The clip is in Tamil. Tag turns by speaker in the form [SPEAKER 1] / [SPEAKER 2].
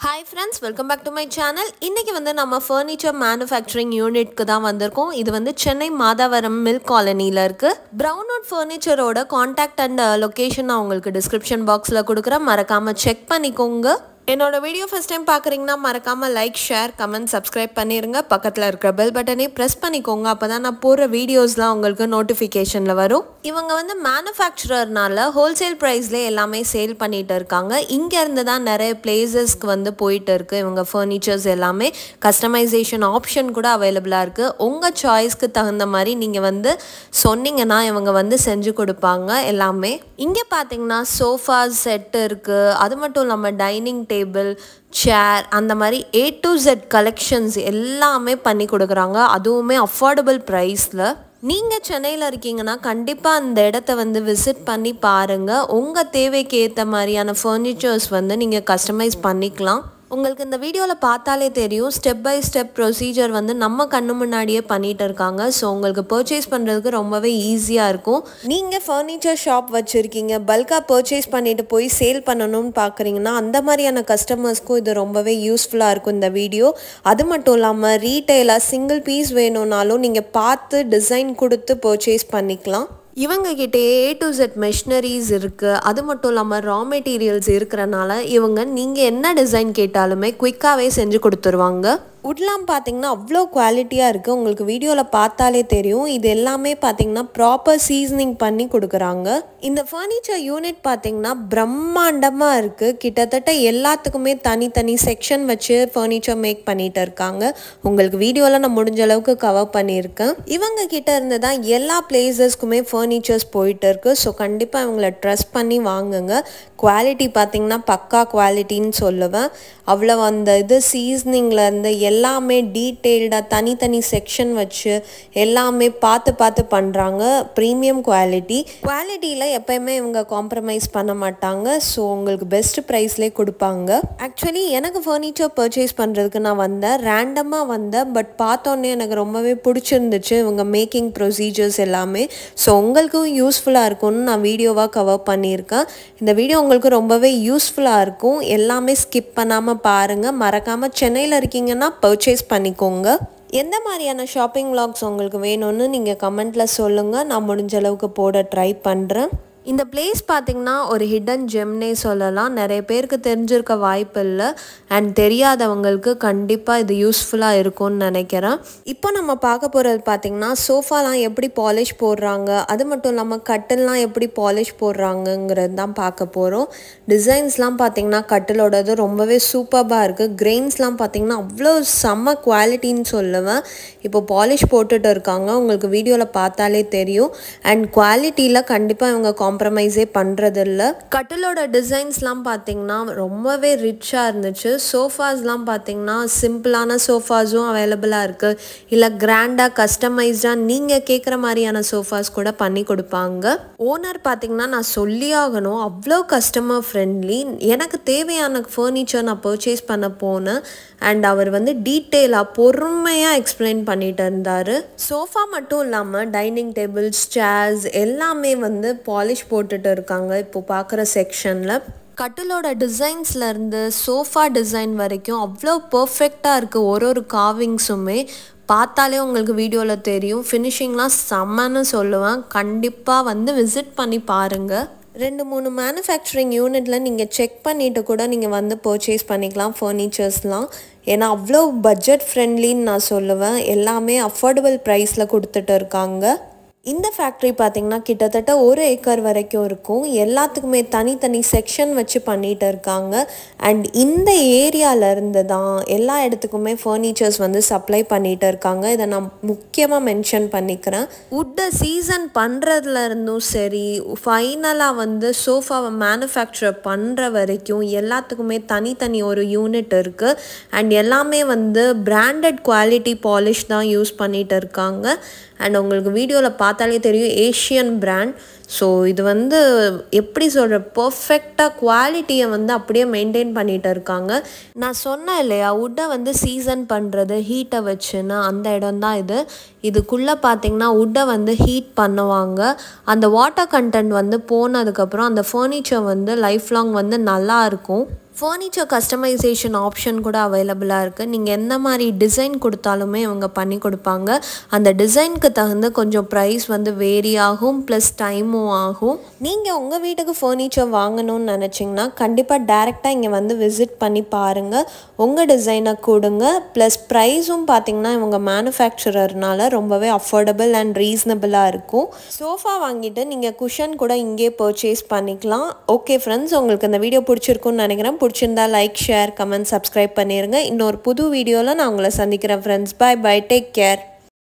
[SPEAKER 1] hi friends welcome back to my channel இன்றைக்கி வந்து நம்ம ஃபர்னிச்சர் மேனுஃபேக்சரிங் யூனிட்க்கு தான் வந்திருக்கோம் இது வந்து சென்னை மாதாவரம் மில்க் காலனியில் இருக்குது ப்ரௌன்வுட் ஃபர்னிச்சரோட காண்டாக்ட் அண்ட் லொக்கேஷன் நான் உங்களுக்கு டிஸ்கிரிப்ஷன் பாக்ஸில் கொடுக்குறேன் மறக்காமல் செக் பண்ணிக்கோங்க என்னோட வீடியோ ஃபஸ்ட் டைம் பார்க்குறீங்கன்னா மறக்காமல் லைக் ஷேர் கமெண்ட் சப்ஸ்கிரைப் பண்ணிடுங்க பக்கத்தில் இருக்கிற பெல் பட்டனே ப்ரெஸ் பண்ணிக்கோங்க அப்போ தான் நான் போடுற வீடியோஸ்லாம் உங்களுக்கு நோட்டிஃபிகேஷனில் வரும் இவங்க வந்து மேனுஃபேக்சரர்னால ஹோல்சேல் ப்ரைஸ்லேயே எல்லாமே சேல் பண்ணிட்டு இருக்காங்க இங்கேருந்து தான் நிறைய பிளேசஸ்க்கு வந்து போயிட்டு இருக்கு இவங்க ஃபர்னிச்சர்ஸ் எல்லாமே கஸ்டமைசேஷன் ஆப்ஷன் கூட அவைலபிளாக இருக்குது உங்கள் சாய்ஸ்க்கு தகுந்த மாதிரி நீங்கள் வந்து சொன்னீங்கன்னா இவங்க வந்து செஞ்சு கொடுப்பாங்க எல்லாமே இங்கே பார்த்தீங்கன்னா சோஃபா செட் இருக்குது அது மட்டும் இல்லாமல் டைனிங் டேபிள் சேர் அந்த மாதிரி ஏ டு ஜெட் கலெக்ஷன்ஸ் எல்லாமே பண்ணி கொடுக்குறாங்க அதுவுமே அஃபோர்டபுள் ப்ரைஸில் நீங்கள் சென்னையில் இருக்கீங்கன்னா கண்டிப்பாக அந்த இடத்த வந்து விசிட் பண்ணி பாருங்கள் உங்கள் தேவைக்கு ஏற்ற மாதிரியான ஃபர்னிச்சர்ஸ் வந்து நீங்கள் கஸ்டமைஸ் பண்ணிக்கலாம் உங்களுக்கு இந்த வீடியோவில் பார்த்தாலே தெரியும் ஸ்டெப் பை ஸ்டெப் ப்ரொசீஜர் வந்து நம்ம கண்ணு முன்னாடியே பண்ணிட்டு இருக்காங்க ஸோ உங்களுக்கு பர்ச்சேஸ் பண்ணுறதுக்கு ரொம்பவே ஈஸியாக இருக்கும் நீங்கள் ஃபர்னிச்சர் ஷாப் வச்சுருக்கீங்க பல்காக பர்ச்சேஸ் பண்ணிட்டு போய் சேல் பண்ணணும்னு பார்க்குறீங்கன்னா அந்த மாதிரியான கஸ்டமர்ஸ்க்கும் இது ரொம்பவே யூஸ்ஃபுல்லாக இருக்கும் இந்த வீடியோ அது மட்டும் இல்லாமல் ரீட்டெயிலாக சிங்கிள் பீஸ் வேணும்னாலும் நீங்கள் பார்த்து டிசைன் கொடுத்து பர்ச்சேஸ் பண்ணிக்கலாம் இவங்க கிட்டே ஏ டு ஜெட் மெஷினரிஸ் இருக்குது அது மட்டும் இல்லாமல் ரா மெட்டீரியல்ஸ் இருக்கிறனால இவங்க நீங்கள் என்ன டிசைன் கேட்டாலுமே குயிக்காகவே செஞ்சு கொடுத்துருவாங்க உட்லாம் பார்த்தீங்கன்னா அவ்வளோ குவாலிட்டியாக இருக்குது உங்களுக்கு வீடியோவில் பார்த்தாலே தெரியும் இது எல்லாமே பார்த்தீங்கன்னா ப்ராப்பர் சீசனிங் பண்ணி கொடுக்குறாங்க இந்த ஃபர்னிச்சர் யூனிட் பார்த்தீங்கன்னா பிரம்மாண்டமாக இருக்குது கிட்டத்தட்ட எல்லாத்துக்குமே தனித்தனி செக்ஷன் வச்சு ஃபர்னிச்சர் மேக் பண்ணிட்டு இருக்காங்க உங்களுக்கு வீடியோவில் நான் முடிஞ்ச அளவுக்கு கவர் பண்ணியிருக்கேன் இவங்க கிட்ட இருந்து தான் எல்லா பிளேசஸ்க்குமே ஃபர்னிச்சர்ஸ் போயிட்டு இருக்கு ஸோ கண்டிப்பாக இவங்கள ட்ரஸ்ட் பண்ணி வாங்குங்க குவாலிட்டி பார்த்தீங்கன்னா பக்கா குவாலிட்டின்னு சொல்லுவேன் அவ்வளோ அந்த இது சீசனிங்லேருந்து எல்லாமே டீட்டெயில்டாக தனித்தனி செக்ஷன் வச்சு எல்லாமே பார்த்து பார்த்து பண்ணுறாங்க ப்ரீமியம் குவாலிட்டி குவாலிட்டியில் எப்பயுமே இவங்க காம்ப்ரமைஸ் பண்ண மாட்டாங்க ஸோ உங்களுக்கு பெஸ்ட் ப்ரைஸ்லேயே கொடுப்பாங்க ஆக்சுவலி எனக்கு ஃபர்னிச்சர் பர்ச்சேஸ் பண்ணுறதுக்கு நான் வந்தேன் ரேண்டமாக வந்தேன் பட் பார்த்தோன்னே எனக்கு ரொம்பவே பிடிச்சிருந்துச்சு இவங்க மேக்கிங் ப்ரொசீஜர்ஸ் எல்லாமே ஸோ உங்களுக்கும் யூஸ்ஃபுல்லாக இருக்கும்னு நான் வீடியோவாக கவர் பண்ணியிருக்கேன் இந்த வீடியோ உங்களுக்கு ரொம்பவே யூஸ்ஃபுல்லாக இருக்கும் எல்லாமே ஸ்கிப் பண்ணாமல் பாருங்கள் மறக்காமல் சென்னையில் இருக்கீங்கன்னா பர்ச்சேஸ் பண்ணிக்கோங்க எந்த மாதிரியான ஷாப்பிங் vlogs உங்களுக்கு வேணும்னு நீங்கள் கமெண்ட்டில் சொல்லுங்கள் நான் முடிஞ்ச அளவுக்கு போட ட்ரை பண்ணுறேன் இந்த பிளேஸ் பார்த்திங்கன்னா ஒரு ஹிடன் ஜெம்னே சொல்லலாம் நிறைய பேருக்கு தெரிஞ்சிருக்க வாய்ப்பு இல்லை அண்ட் தெரியாதவங்களுக்கு கண்டிப்பாக இது யூஸ்ஃபுல்லாக இருக்கும்னு நினைக்கிறேன் இப்போ நம்ம பார்க்க போகிறது பார்த்திங்கன்னா சோஃபாலாம் எப்படி பாலிஷ் போடுறாங்க அது மட்டும் இல்லாமல் கட்டில்லாம் எப்படி பாலிஷ் போடுறாங்கங்கிறது தான் பார்க்க போகிறோம் டிசைன்ஸ்லாம் பார்த்திங்கன்னா கட்டிலோடது ரொம்பவே சூப்பராக இருக்குது கிரெயின்ஸ்லாம் பார்த்திங்கன்னா அவ்வளோ செம்ம குவாலிட்டின்னு சொல்லுவேன் இப்போ பாலிஷ் போட்டுட்டு இருக்காங்க உங்களுக்கு வீடியோவில் பார்த்தாலே தெரியும் அண்ட் குவாலிட்டியில் கண்டிப்பாக இவங்க காம்ப்ரமைஸே பண்ணுறதில்ல கட்டிலோட டிசைன்ஸ்லாம் பார்த்தீங்கன்னா ரொம்பவே ரிச்சாக இருந்துச்சு சோஃபாஸ்லாம் பார்த்தீங்கன்னா சிம்பிளான சோஃபாஸும் அவைலபிளாக இருக்குது இல்லை கிராண்டாக கஸ்டமைஸ்டாக நீங்கள் கேட்குற மாதிரியான சோஃபாஸ் கூட பண்ணி கொடுப்பாங்க ஓனர் பார்த்தீங்கன்னா நான் சொல்லி ஆகணும் அவ்வளோ கஸ்டமர் ஃப்ரெண்ட்லி எனக்கு தேவையான ஃபர்னிச்சர் நான் பர்ச்சேஸ் பண்ண போனேன் அண்ட் அவர் வந்து டீட்டெயிலாக பொறுமையாக எக்ஸ்பிளைன் பண்ணிட்டு இருந்தார் சோஃபா மட்டும் இல்லாமல் டைனிங் டேபிள்ஸ் சேர்ஸ் எல்லாமே வந்து பாலிஷ் போட்டுட்டு இருக்காங்க இப்போ பார்க்குற செக்ஷனில் கட்டிலோட டிசைன்ஸ்லேருந்து சோஃபா டிசைன் வரைக்கும் அவ்வளோ பர்ஃபெக்டாக இருக்குது ஒரு ஒரு காவிங்ஸுமே பார்த்தாலே உங்களுக்கு வீடியோவில் தெரியும் ஃபினிஷிங்லாம் செம்மன்னு சொல்லுவேன் கண்டிப்பாக வந்து விசிட் பண்ணி பாருங்கள் ரெண்டு மூணு மேனுஃபேக்சரிங் யூனிட்டில் நீங்கள் செக் பண்ணிவிட்டு கூட நீங்கள் வந்து பர்ச்சேஸ் பண்ணிக்கலாம் ஃபர்னிச்சர்ஸ்லாம் ஏன்னா அவ்வளோ பட்ஜெட் ஃப்ரெண்ட்லின்னு நான் சொல்லுவேன் எல்லாமே அஃபோர்டபுள் ப்ரைஸில் கொடுத்துட்டு இருக்காங்க இந்த ஃபேக்ட்ரி பார்த்திங்கன்னா கிட்டத்தட்ட ஒரு ஏக்கர் வரைக்கும் இருக்கும் எல்லாத்துக்குமே தனித்தனி செக்ஷன் வச்சு பண்ணிகிட்டு இருக்காங்க அண்ட் இந்த ஏரியாவிலேருந்து தான் எல்லா இடத்துக்குமே ஃபர்னிச்சர்ஸ் வந்து சப்ளை பண்ணிகிட்டு இருக்காங்க இதை நான் முக்கியமாக மென்ஷன் பண்ணிக்கிறேன் உட்டை சீசன் பண்ணுறதுல இருந்தும் சரி ஃபைனலாக வந்து சோஃபாவை மேனுஃபேக்சர் பண்ணுற வரைக்கும் எல்லாத்துக்குமே தனித்தனி ஒரு யூனிட் இருக்குது அண்ட் எல்லாமே வந்து பிராண்டட் குவாலிட்டி பாலிஷ் தான் யூஸ் பண்ணிகிட்டு இருக்காங்க அண்ட் உங்களுக்கு வீடியோவில் பார்த்தாலே தெரியும் ஏஷியன் பிராண்ட் ஸோ இது வந்து எப்படி சொல்கிற பர்ஃபெக்டாக குவாலிட்டியை வந்து அப்படியே மெயின்டைன் பண்ணிகிட்டு இருக்காங்க நான் சொன்னேன் இல்லையா உட்டை வந்து சீசன் பண்ணுறது ஹீட்டை வச்சுன்னு அந்த இடம் தான் இது இதுக்குள்ளே பார்த்தீங்கன்னா உட்டை வந்து ஹீட் பண்ணுவாங்க அந்த வாட்டர் கண்டென்ட் வந்து போனதுக்கப்புறம் அந்த ஃபர்னிச்சர் வந்து லைஃப் லாங் வந்து நல்லா இருக்கும் ஃபர்னிச்சர் கஸ்டமைசேஷன் ஆப்ஷன் கூட அவைலபிளாக இருக்குது நீங்கள் எந்த மாதிரி டிசைன் கொடுத்தாலுமே இவங்க பண்ணி கொடுப்பாங்க அந்த டிசைனுக்கு தகுந்த கொஞ்சம் ப்ரைஸ் வந்து வேரி ஆகும் ப்ளஸ் டைமும் ஆகும் நீங்கள் உங்கள் வீட்டுக்கு ஃபர்னிச்சர் வாங்கணும்னு நினச்சிங்கன்னா கண்டிப்பாக டேரெக்டாக இங்கே வந்து விசிட் பண்ணி பாருங்கள் உங்கள் டிசைனை கொடுங்க ப்ளஸ் ப்ரைஸும் பார்த்தீங்கன்னா இவங்க மேனுஃபேக்சரர்னால ரொம்பவே அஃபோர்டபுள் அண்ட் ரீசனபிளாக இருக்கும் சோஃபா வாங்கிட்டு நீங்கள் குஷன் கூட இங்கே பர்ச்சேஸ் பண்ணிக்கலாம் ஓகே ஃப்ரெண்ட்ஸ் உங்களுக்கு இந்த வீடியோ பிடிச்சிருக்குன்னு நினைக்கிறேன் பிடிச்சிருந்தா லைக் ஷேர் கமெண்ட் சப்ஸ்கிரைப் பண்ணிடுங்க இன்னொரு புது வீடியோவில் நான் உங்களை சந்திக்கிறேன் friends bye bye take care